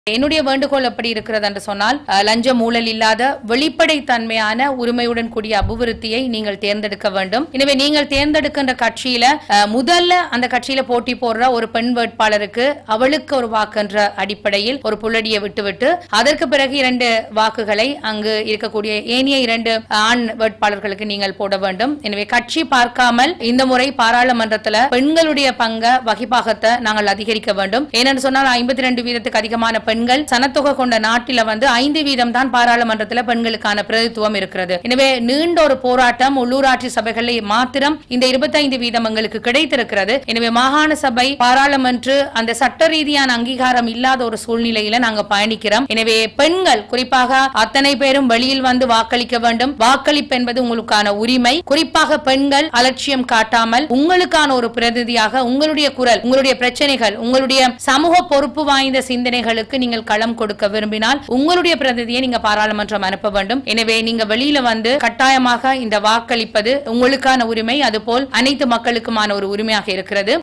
என்னுடைய வேண்டுகோள் எப்படி இருக்கிறது என்று சொன்னால் அஹ், லஞ்ச ஊழல் இல்லாத வெளிப்படைத்தன்மையான உரிமையுடன் கூடிய அபிவிருத்தியை நீங்கள் தேர்ந்தெடுக்க வேண்டும் எனவே நீங்கள் தேர்ந்தெடுக்கின்ற கட்சியில அஹ், முதல்ல அந்த கட்சியில போட்டி போடுற ஒரு பெண் வேட்பாளருக்கு அவளுக்கு ஒரு வாக்குன்ற அடிப்படையில் ஒரு புள்ளடியை விட்டுவிட்டு அதற்கு பிறகு இரண்டு வாக்குகளை அங்கு இருக்கக்கூடிய ஏனைய இரண்டு ஆண் வேட்பாளர்களுக்கு நீங்கள் போட வேண்டும் எனவே கட்சி பார்க்காமல் இந்த முறை பாராளுமன்றத்துல பெண்களுடைய பங்க வகிப்பாகத்தை நாங்கள் அதிகரிக்க வேண்டும் ஏனென்று சொன்னால் ஐம்பத்தி ரெண்டு வீதத்துக்கு அதிகமான பெண்கள் சனத்தொகை கொண்ட நாட்டில வந்து ஐந்து வீதம் தான் பாராளுமன்றத்துல பெண்களுக்கான பிரதித்துவம் இருக்கிறது எனவே நீண்ட ஒரு போராட்டம் உள்ளூராட்சி சபைகளில் மாத்திரம் இந்த இருபத்தைந்து வீதம் எங்களுக்கு கிடைத்திருக்கிறது எனவே மாகாண சபை பாராளுமன்ற அந்த சட்ட ரீதியான அங்கீகாரம் இல்லாத ஒரு சூழ்நிலையில நாங்க பயணிக்கிறோம் எனவே பெண்கள் குறிப்பாக அத்தனை பேரும் வெளியில் வந்து வாக்களிக்க வேண்டும் வாக்களிப்பு என்பது உங்களுக்கான உரிமை குறிப்பாக பெண்கள் அலட்சியம் காட்டாமல் உங்களுக்கான ஒரு பிரதிநிதியாக உங்களுடைய குரல் உங்களுடைய பிரச்சனைகள் உங்களுடைய சமூக பொறுப்பு வாய்ந்த சிந்தனைகளுக்கு நீங்கள் களம் கொடுக்க விரும்பினால் உங்களுடைய பிரதிநிதியை நீங்க பாராளுமன்றம் அனுப்ப வேண்டும் எனவே நீங்க வெளியில வந்து கட்டாயமாக இந்த வாக்களிப்பது உங்களுக்கான உரிமை அதுபோல் அனைத்து மக்களுக்குமான ஒரு உரிமையாக இருக்கிறது